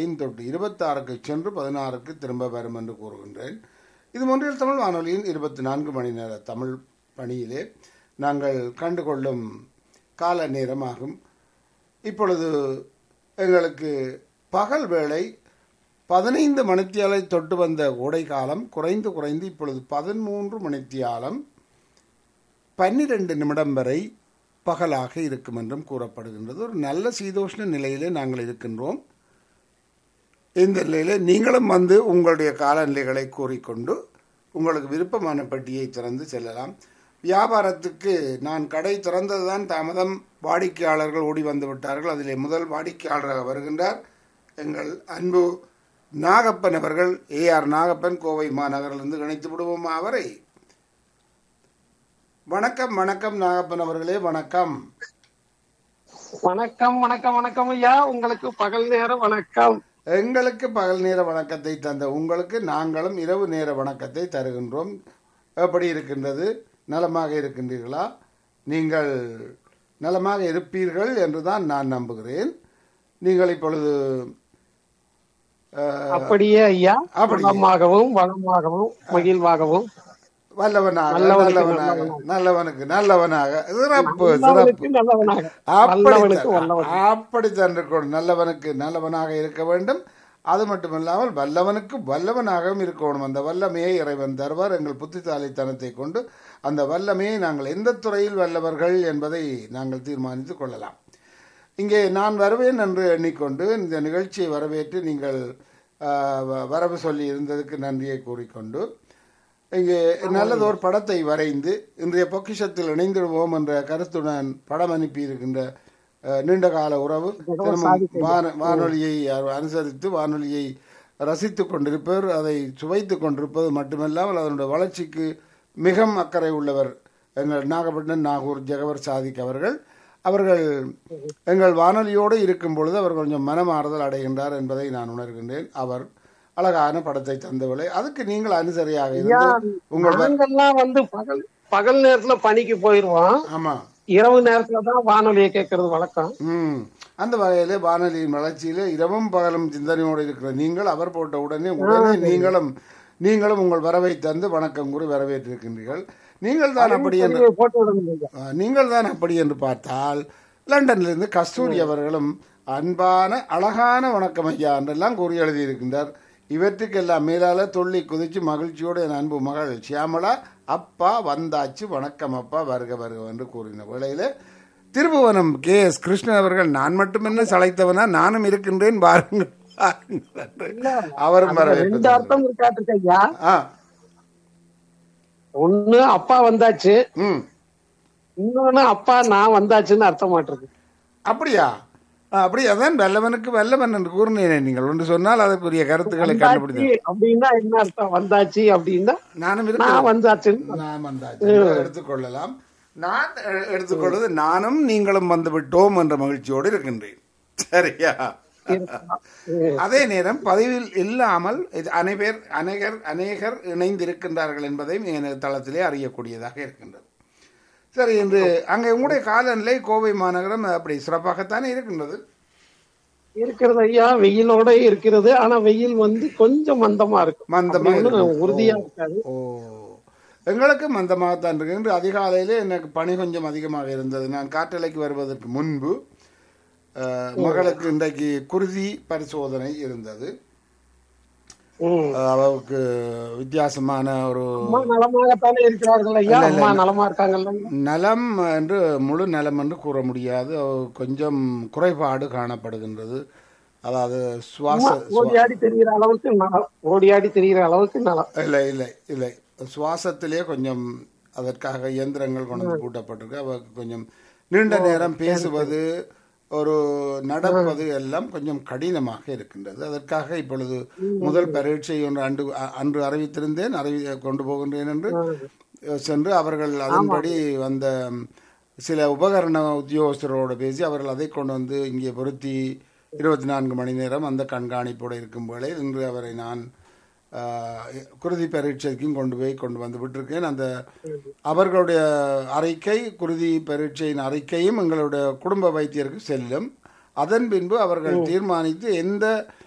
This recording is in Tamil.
ஐந்து தொட்டு இருபத்தாறுக்கு சென்று பதினாறுக்கு திரும்ப வரும் என்று கூறுகின்றேன் இது ஒன்றில் தமிழ் வானொலியின் இருபத்தி நான்கு மணி நேர தமிழ் பணியிலே நாங்கள் கண்டுகொள்ளும் கால நேரமாகும் இப்பொழுது எங்களுக்கு பகல் வேளை பதினைந்து மணித்தியாலை தொட்டு வந்த கோடை காலம் குறைந்து குறைந்து இப்பொழுது பதிமூன்று மணித்தியாலம் பன்னிரண்டு நிமிடம் வரை பகலாக இருக்கும் என்றும் கூறப்படுகின்றது ஒரு நல்ல சீதோஷ்ண நிலையிலே நாங்கள் இருக்கின்றோம் இந்த நிலையில நீங்களும் வந்து உங்களுடைய காலநிலைகளை கூறிக்கொண்டு உங்களுக்கு விருப்பமான பெட்டியை திறந்து செல்லலாம் வியாபாரத்துக்கு நான் கடை திறந்ததுதான் தாமதம் வாடிக்கையாளர்கள் ஓடி வந்து விட்டார்கள் அதிலே முதல் வாடிக்கையாளராக வருகின்றார் எங்கள் அன்பு நாகப்பன் அவர்கள் ஏஆர் நாகப்பன் கோவை மாநகரிலிருந்து இணைத்து விடுவோமா அவரை வணக்கம் வணக்கம் நாகப்பன் அவர்களே வணக்கம் வணக்கம் வணக்கம் வணக்கம் ஐயா உங்களுக்கு பகல் நேரம் வணக்கம் எங்களுக்கு பகல் நேர வணக்கத்தை தந்த உங்களுக்கு நாங்களும் இரவு நேர வணக்கத்தை தருகின்றோம் எப்படி இருக்கின்றது நலமாக இருக்கின்றீர்களா நீங்கள் நலமாக இருப்பீர்கள் என்றுதான் நான் நம்புகிறேன் நீங்கள் இப்பொழுது அஹ், அப்படியே ஐயா அப்படியே. வளமாகவும் வளமாகவும் மகிழ்வாகவும் வல்லவனாக நல்லவனுக்கு நல்லவனாக நல்லவனுக்கு நல்லவனாக சிறப்பு சிறப்பு நல்லவனுக்கு நல்லவனாக வல்லவனுக்கு அப்படித்தான் வல்லவன் அப்படித்தான் இருக்கணும் நல்லவனுக்கு நல்லவனாக இருக்க வேண்டும் அது மட்டுமில்லாமல் வல்லவனுக்கு வல்லவனாகவும் இருக்கணும் அந்த வல்லமையை இறைவன் தருவார் எங்கள் புத்திசாலித்தனத்தை கொண்டு அந்த வல்லமையை நாங்கள் எந்த துறையில் வல்லவர்கள் என்பதை நாங்கள் தீர்மானித்துக் கொள்ளலாம் இங்கே நான் வருவேன் என்று எண்ணிக்கொண்டு இந்த நிகழ்ச்சியை வரவேற்று நீங்கள் ஆஹ், வ- வரவு சொல்லி இருந்ததுக்கு நன்றியை கூறிக்கொண்டு இங்கே நல்லதோர் படத்தை வரைந்து இன்றைய பொக்கிஷத்தில் இணைந்திடுவோம் என்ற கருத்துடன் படம் அனுப்பி இருக்கின்ற அஹ், நீண்டகால உறவு திரும்பவும் வான- வானொலியை அ- அனுசரித்து வானொலியை ரசித்துக் கொண்டிருப்பவர் அதை சுவைத்துக் கொண்டிருப்பது மட்டுமல்லாமல் அதனுடைய வளர்ச்சிக்கு மிகவும் அக்கறை உள்ளவர் எங்கள் நாகப்பட்டினம் நாகூர் ஜெகவர் சாதிக் அவர்கள் அவர்கள் எங்கள் வானொலியோடு இருக்கும் பொழுது அவர் கொஞ்சம் மனமாறுதல் அடைகின்றார் என்பதை நான் உணர்கின்றேன் அவர் அழகான படத்தை தந்தவளை அதுக்கு நீங்கள் அனுசரியாக இருந்து உங்கள் வ- நாங்கெல்லாம் வந்து பகல் பகல் நேரத்துல பணிக்கு போயிருவோம் ஆமா இரவு நேரத்துல தான் வானொலியை கேட்கறது வழக்கம் ம் அந்த வகையிலே வானொலியின் வளர்ச்சியிலே இரவும் பகலும் சிந்தனையோடு இருக்கிற நீங்கள் அவர் போட்ட உடனே உடனே நீங்களும் நீங்களும் உங்கள் வரவை தந்து வணக்கம் கூறி வரவேற்றிருக்கின்றீர்கள் நீங்கள் தான் அப்படி என்று போட்டு விடணும் ஆ, நீங்கள் தான் அப்படி என்று பார்த்தால் லண்டனிலிருந்து கஸ்தூரி அவர்களும் அன்பான அழகான வணக்கம் ஐயா என்றெல்லாம் கூறி எழுதியிருக்கின்றார் இவற்றுக்கெல்லாம் மேலால துள்ளி குதிச்சு மகிழ்ச்சியோடு என் அன்பு மகள் சியாமளா அப்பா வந்தாச்சு வணக்கம் அப்பா வருக வருக என்று கூறின வேளையில திருபுவனம் கே எஸ் கிருஷ்ணன் அவர்கள் நான் மட்டும் என்ன சளைத்தவனா நானும் இருக்கின்றேன் பாருங்கள் பாருங்கள் என்று அவரும் ரெண்டு வரவேற்று அர்த்தம் இருக்காட்டு ஐயா ஆ ஒண்ணு அப்பா வந்தாச்சு ம் இன்னொன்னு அப்பா நான் வந்தாச்சுன்னு அர்த்தம் மாட்டிருக்கு அப்படியா ஆ, அப்படி அதான் வல்லவனுக்கு வல்லவன் என்று கூறினேனே நீங்கள் ஒன்று சொன்னால் அதற்குரிய கருத்துக்களை கண்டுபிடித்தேன் வந்தாச்சு அப்படின்னா என்ன அர்த்தம் வந்தாச்சு அப்படின்னா நானும் நான் இருக்கிறேன் வந்தாச்சுன்னு நான் வந்தாச்சு எடுத்துக்கொள்ளலாம் நான் எ- எடுத்துக்கொள்வது நானும் நீங்களும் வந்து விட்டோம் என்ற மகிழ்ச்சியோடு இருக்கின்றேன் சரியா இருக்கலாம். அதே நேரம் பதிவில் இல்லாமல் இது அனைவர் அநேகர் அநேகர் இணைந்திருக்கின்றார்கள் என்பதையும் எனது தளத்திலே அறியக்கூடியதாக இருக்கின்றது சரி இன்று அங்கே உங்களுடைய காலநிலை கோவை மாநகரம் அப்படி சிறப்பாகத்தானே இருக்கின்றது இருக்கிறது ஐயா வெயிலோட இருக்கிறது ஆனா வெயில் வந்து கொஞ்சம் மந்தமா இருக்கும் மந்தமா அப்படி ஒண்ணும் இருக்கும். உறுதியா இருக்காது ஓ எங்களுக்கு மந்தமாகத்தான் இருக்கு இன்று அதிகாலையிலே எனக்கு பணி கொஞ்சம் அதிகமாக இருந்தது நான் காற்றலைக்கு வருவதற்கு முன்பு அஹ், மகளுக்கு இன்றைக்கு குருதி பரிசோதனை இருந்தது ம். அஹ், அவருக்கு வித்தியாசமான ஒரு அம்மா நலமாகத்தானே இருக்கிறார்கள் ஐயா அம்மா நலமா இருக்காங்கல்ல நலம் என்று முழு நலம் என்று கூற முடியாது அவ- கொஞ்சம் குறைபாடு காணப்படுகின்றது அதாவது சுவாச ஓடி ஆடி தெரிகிற அளவுக்கு நலம் ஓடி ஆடி தெரிகிற அளவுக்கு நலம் இல்லை இல்லை இல்லை சுவாசத்திலே கொஞ்சம் அதற்காக இயந்திரங்கள் கொண்டு வந்து பூட்டப்பட்டிருக்கு அவருக்கு கொஞ்சம் நீண்ட நேரம் பேசுவது ஒரு நடப்பது எல்லாம் கொஞ்சம் கடினமாக இருக்கின்றது அதற்காக இப்பொழுது முதல் பரீட்சை ஒன்று அன்று அ- அன்று அறிவித்திருந்தேன் அறிவி கொண்டு போகின்றேன் என்று சென்று அவர்கள் அதன்படி வந்த சில உபகரண உத்தியோகஸ்தரோடு பேசி அவர்கள் அதை கொண்டு வந்து இங்கே பொருத்தி இருபத்தி நான்கு மணி நேரம் அந்த கண்காணிப்போடு இருக்கும் வேளையில் இன்று அவரை நான் ஆஹ், குருதி பரீட்சைக்கும் கொண்டு போய் கொண்டு வந்து விட்டிருக்கேன் அந்த அவர்களுடைய அறிக்கை குருதி பரீட்சையின் அறிக்கையும் எங்களுடைய குடும்ப வைத்தியருக்கு செல்லும் அதன் பின்பு அவர்கள் தீர்மானித்து எந்த